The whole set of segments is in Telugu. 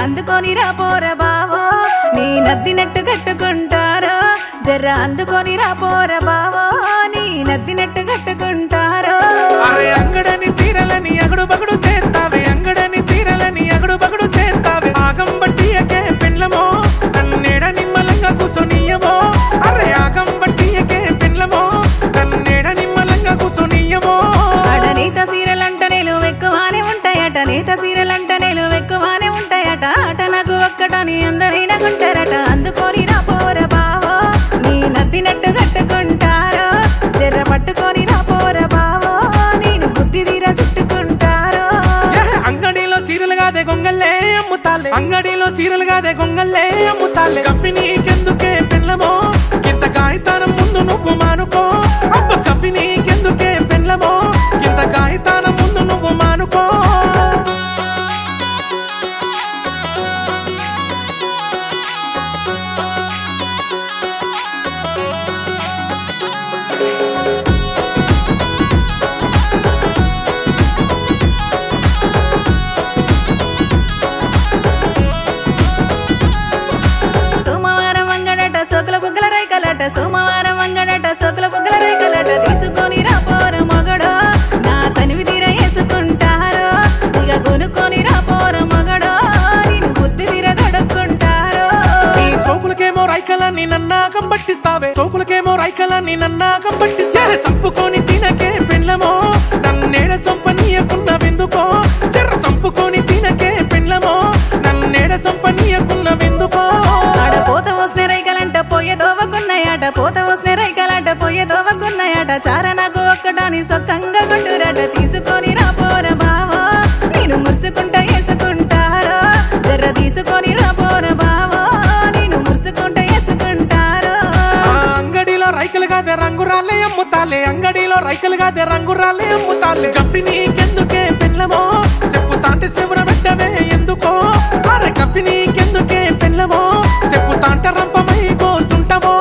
అందుకొని రా పోర బావో నీ నద్దినట్టు కట్టుకుంటారో జర్ర అందుకొని రా పోర బావో నీ నద్దినట్టు కట్టుకుంటారో అరే అంగడని సీరలని అగడు బగడు సేస్తావే అంగడని సీరలని అగడు బగడు సేస్తావే ఆగం బట్టియకే పెండ్లమో నన్నేడ నిమ్మలంగా కూసోనియవో అరే ఆగం బట్టియకే పెండ్లమో నన్నేడ నిమ్మలంగా కూసోనియవో ఆడ నేత సీరలంట నేను ఎక్కువనే ఉంటాయట నేత సీరలంట నేను ఎక్కువనే ఉంటాయట ఆట నాకు ఒక్కటని అందరైనా కొంటారట అందుకొని రా పోర బావో నీ నద్దినట్టు కట్టుకుంటారో జర్ర పట్టుకొని రా పోర బావో నేను బుద్ధి తీర చుట్టుకుంటారో ఏ, అంగడిలో సీరలు కాదే గొంగల్లే అమ్ముతాలే అంగడిలో సీరలు కాదే గొంగల్లే అమ్ముతాలే కంపెనీకెందుకే పెళ్ళమో ఇంత కాగితానం ముందు నువ్వు మానుకో అబ్బ కంపెనీకెందుకే పెళ్ళమో ఇంత కాగితానం ముందు నువ్వు మానుకో సోమవారం వంగడట సోకుల బుగ్గల రైకలట సోమవారం వంగడట సోకుల బుగ్గల రైకలట తీసుకొని రా పోర మగడో నా తనివి తీర వేసుకుంటారో ఇక కొనుక్కొని రా పోర మగడో నేను బుద్ధి తీర దొడుక్కుంటారో నీ సోకులకేమో రైకలన్నీ నన్నాగం పట్టిస్తావే సోకులకేమో రైకలన్నీ నన్నాగం పట్టిస్తావే సంపుకొని తినకే పెళ్ళమో నన్నేడ సొంపనీయకున్నవెందుకో జర్ర సంపుకొని తినకే పెళ్ళమో నన్నేడ సొంపనీయకున్నవెందుకో ఆడ పోత పోసిన రైకలంట పోయే దోవకున్నాయట పోత పోసిన రైకలంట పోయే దోవకున్నాయట చార నాకు ఒక్కటాని సొక్కంగా కొట్టురట తీసుకొని రా పోర బావో నేను మురుసుకుంటా వేసుకుంటారో జర్ర తీసుకొని రా పోర బావో నేను మురుసుకుంటా వేసుకుంటారో ఆ అంగడిలో రైకలు కాదే రంగురాలే అమ్ముతాలే అంగడిలో రైకలు కాదే రంగురాలే అమ్ముతాలే కంపెనీకెందుకే పెళ్ళమో చెప్పుతాంటే శివర పెట్టవే ఎందుకో అరే కంపెనీకెందుకే పెళ్ళమో చెప్పుతాంటే రంపమై కోస్తుంటావో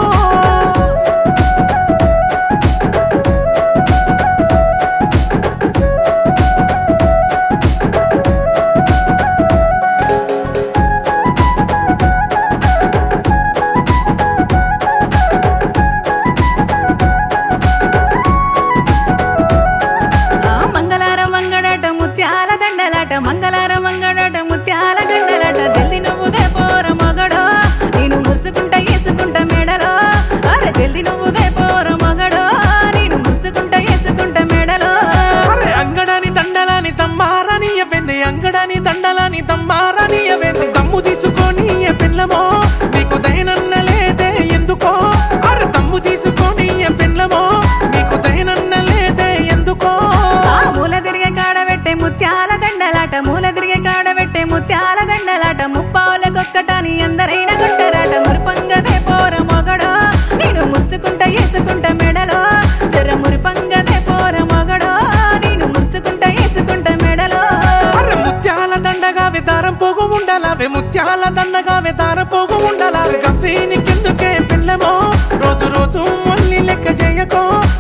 ఆ మంగళారం వంగడట ముత్యాల దండలాట మంగళారం వంగడట ముత్యాల దండలాట జల్ది నువ్వుదే పోర మొగడో నేను ముసుకుంటా వేసుకుంటా మెడలో అరే జల్ది నువ్వుదే పోర మొగడో నేను ముసుకుంటా వేసుకుంటా మెడలో అరే అంగడాని దండలాని తమ్మారని ఎవ్వెంది అంగడాని దండలాని తమ్మారని ఎవ్వెంది తమ్ము తీసుకొని ఏ పెళ్ళమో నీకు దయనన్న లేదే ఎందుకో అరే తమ్ము తీసుకొని ఏ పెళ్ళమో నీకు దయనన్న లేదే ఎందుకో ఆ మూల తిరిగే కాడబెట్టే ముత్యాల దండలాట మూల తిరిగే కాడబెట్టే ముత్యాల దండలాట ముప్పావులకొక్కటాని అందరైనా గుంటరాట మురుపంగదే పోర మొగడో నేను ముసుకుంటా వేసుకుంటా మెడలో జర మురిపంగదే పోర మొగడో నేను ముసుకుంటా వేసుకుంటా మెడలో అరే ముత్యాల దండగా విదారం పోగు ఉండాలవే ముత్యాల దండగా విదారం పోగు ఉండాలవే కఫీని కిందుకే పిల్లమో రోజు రోజు మళ్ళీ లెక్క చేయకో